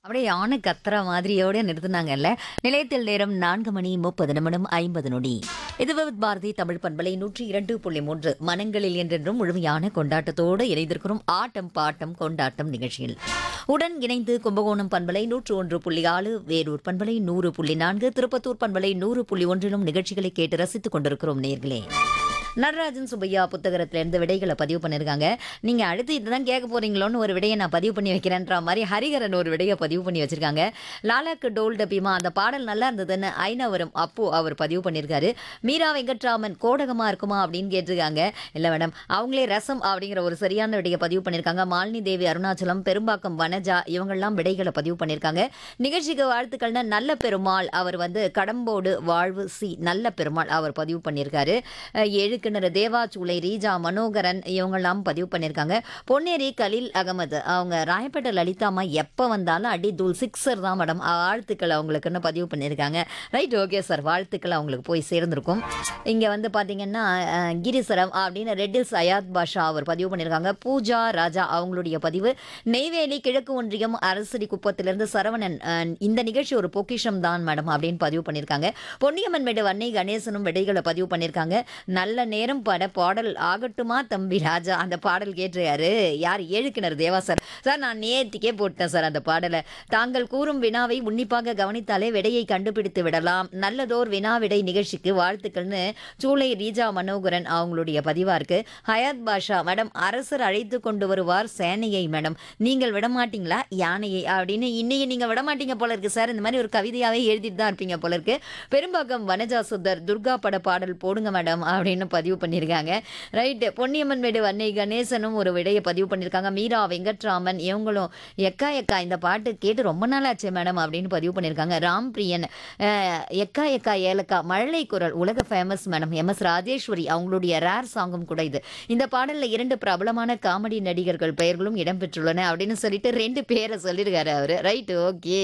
அப்படியே யானை கத்துற மாதிரியோட நிறுத்தினாங்கல்ல நிலையத்தில் நேரம் நான்கு மணி முப்பது நிமிடம் ஐம்பது நொடி இது விவித் பாரதி தமிழ் பண்பலை நூற்றி இரண்டு புள்ளி மூன்று மனங்களில் என்றென்றும் முழுமையான கொண்டாட்டத்தோடு இணைந்திருக்கிறோம் ஆட்டம் பாட்டம் கொண்டாட்டம் நிகழ்ச்சியில் உடன் இணைந்து கும்பகோணம் பண்பலை நூற்று ஒன்று புள்ளி ஆறு வேலூர் பண்பலை நூறு புள்ளி நான்கு திருப்பத்தூர் பண்பலை நூறு புள்ளி ஒன்றிலும் நிகழ்ச்சிகளை கேட்டு ரசித்துக் கொண்டிருக்கிறோம் நேர்களே நடராஜன் சுப்பையா புத்தகத்திலிருந்து விடைகளை பதிவு பண்ணியிருக்காங்க நீங்க அடுத்து இதுதான் கேட்க போறீங்களோன்னு ஒரு விடையை நான் பதிவு பண்ணி வைக்கிறேன்ற மாதிரி ஹரிகரன் ஒரு விடையை பதிவு பண்ணி வச்சிருக்காங்க லாலாக்கு டோல் டபிமா அந்த பாடல் நல்லா இருந்ததுன்னு ஐநவரம் அப்பு அவர் பதிவு பண்ணியிருக்காரு மீரா வெங்கட்ராமன் கோடகமா இருக்குமா அப்படின்னு கேட்டிருக்காங்க இல்ல மேடம் அவங்களே ரசம் அப்படிங்கிற ஒரு சரியான விடையை பதிவு பண்ணியிருக்காங்க மாலினி தேவி அருணாச்சலம் பெரும்பாக்கம் வனஜா இவங்கெல்லாம் விடைகளை பதிவு பண்ணியிருக்காங்க நிகழ்ச்சிக்கு வாழ்த்துக்கள்னு நல்ல பெருமாள் அவர் வந்து கடம்போடு வாழ்வு சி நல்ல பெருமாள் அவர் பதிவு பண்ணியிருக்காரு அஹ் எழுக்கிணறு தேவாச்சூளை ரீஜா மனோகரன் இவங்கெல்லாம் பதிவு பண்ணியிருக்காங்க பொன்னேரி கலீல் அகமது அவங்க ராயப்பேட்டை லலிதாமா எப்போ வந்தாலும் அடி தூள் சிக்ஸர் தான் மேடம் வாழ்த்துக்கள் அவங்களுக்குன்னு பதிவு பண்ணியிருக்காங்க ரைட் ஓகே சார் வாழ்த்துக்கள் அவங்களுக்கு போய் சேர்ந்திருக்கும் இங்கே வந்து பார்த்தீங்கன்னா அஹ், கிரிசரம் அப்படின்னு ரெட்டில்ஸ் அயாத் பாஷா அவர் பதிவு பண்ணியிருக்காங்க பூஜா ராஜா அவங்களுடைய பதிவு நெய்வேலி கிழக்கு ஒன்றியம் அரசடி குப்பத்திலிருந்து சரவணன் அஹ், இந்த நிகழ்ச்சி ஒரு பொக்கிஷம் தான் மேடம் அப்படின்னு பதிவு பண்ணியிருக்காங்க பொன்னியம்மன் மேடு வன்னை கணேசனும் விடைகளை பதிவு பண்ணியிருக்காங்க நல்ல நேரம் பட பாடல் ஆகட்டுமா தம்பி ராஜா அந்த பாடல் கேட்டிருக்காரு யார் ஏழுக்கிணர் தேவா சார் சார் நான் நேத்திக்கே போட்டேன் சார் அந்த பாடலை தாங்கள் கூறும் வினாவை உன்னிப்பாக கவனித்தாலே விடையை கண்டுபிடித்து விடலாம் நல்லதோர் வினா விடை நிகழ்ச்சிக்கு வாழ்த்துக்கள்னு சூளை ரீஜா மனோகரன் அவங்களுடைய பதிவா இருக்கு ஹயாத் பாஷா மேடம் அரசர் அழைத்து கொண்டு வருவார் சேனையை மேடம் நீங்கள் விடமாட்டீங்களா யானையை அப்படின்னு இன்னைக்கு நீங்க விடமாட்டீங்க போல இருக்கு சார் இந்த மாதிரி ஒரு கவிதையாவே எழுதிட்டு தான் இருப்பீங்க போல இருக்கு பெரும்பாக்கம் வனஜா சுந்தர் துர்கா பட பாடல் போடுங்க மேடம் அப்படின்னு பதிவு பண்ணியிருக்காங்க ரைட்டு பொன்னியம்மன் மேடு வன்னை கணேசனும் ஒரு விடையை பதிவு பண்ணியிருக்காங்க மீரா வெங்கட்ராமன் இவங்களும் எக்கா எக்கா இந்த பாட்டு கேட்டு ரொம்ப நாள் ஆச்சு மேடம் அப்படின்னு பதிவு பண்ணியிருக்காங்க ராம் பிரியன் அஹ், எக்கா எக்கா ஏலக்கா மழலை குரல் உலக famous madam M S Rajeswari அவங்களுடைய ரேர் சாங்கும் கூட இது இந்த பாடலில் இரண்டு பிரபலமான காமெடி நடிகர்கள் பெயர்களும் இடம்பெற்றுள்ளன அப்படின்னு சொல்லிட்டு ரெண்டு பேரை சொல்லியிருக்காரு அவரு ரைட்டு ஓகே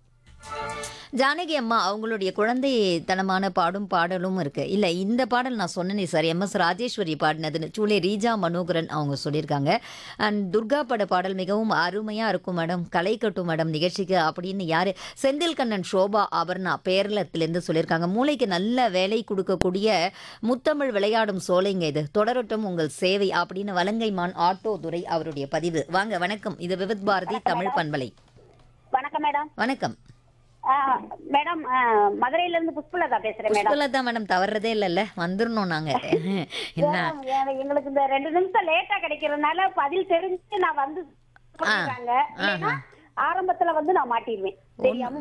ஜானகி அம்மா அவங்களுடைய குழந்தைத்தனமான பாடும் பாடலும் இருக்கு இல்ல இந்த பாடல் நான் சொன்னேனே சார் எம் எஸ் ராஜேஸ்வரி பாடினதுன்னு சூளே ரீஜா மனோகரன் அவங்க சொல்லியிருக்காங்க அண்ட் துர்கா பட பாடல் மிகவும் அருமையா இருக்கும் மேடம் கலை கட்டும் மேடம் நிகழ்ச்சிக்கு அப்படின்னு யாரு செந்தில் கண்ணன் சோபா அபர்ணா பேரளத்திலிருந்து சொல்லியிருக்காங்க மூளைக்கு நல்ல வேலை கொடுக்கக்கூடிய முத்தமிழ் விளையாடும் சோலைங்க இது தொடரட்டும் உங்கள் சேவை அப்படின்னு வலங்கைமான் ஆட்டோ துரை அவருடைய பதிவு வாங்க வணக்கம் இது விவித் பாரதி தமிழ் பண்பலை வணக்கம் மேடம் வணக்கம் ஆ, மேடம் ஆ, மதுரையில இருந்து புஷ்பலதா பேசுறேன் மேடம் புஷ்பலதா மேடம் தவறதே இல்லைல்ல வந்துடணும் நாங்க என்ன மேடம், எ- எங்களுக்கு இந்த ரெண்டு நிமிஷம் லேட்டா கிடைக்கிறதுனால பதில் தெரிஞ்சு நான் வந்து சொல்லிடுறாங்க இல்லைன்னா ஆரம்பத்துல வந்து நான் மாட்டிடுவேன் தெரியாம